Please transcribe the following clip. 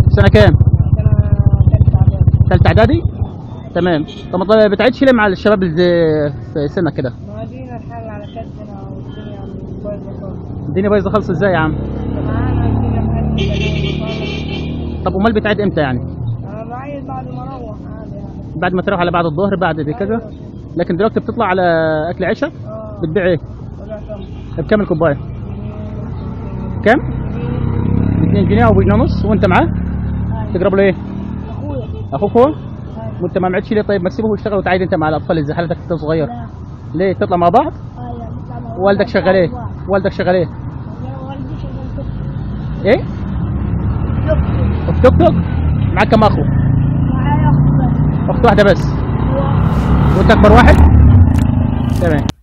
سنه كام سنة تالتة إعدادي ثالثه اعدادي تمام طب ما بتعيدش ليه مع الشباب اللي زي- في سنك كده مواعيدنا الحال على كدنا والدنيا بايظة خالص الدنيا بايظه خالص ازاي يا عم معانا الدنيا مهددة خالص طب امال بتعيد امتى يعني أنا بعيد بعد ما أروح عادي يعني بعد ما تروح على بعد الظهر بعد دي كذا لكن دلوقتي بتطلع على اكل عشاء اه بتبيع ايه ولا تم بكام الكوبايه كام 2 جنيه او جنيه ونص وانت معاه تقرب له ايه أخويا اخوك هو وانت ما معدش ليه طيب ما تسيبه ويشتغل وتعايد انت مع الاطفال ازاي حالتك انت صغير لا ليه تطلع مع بعض والدك شغال ايه والدك شغال ايه والدي شغال توك ايه توك في توك توك معاك كم اخو معايا أخو بس اخت واحده بس هو وانت اكبر واحد تمام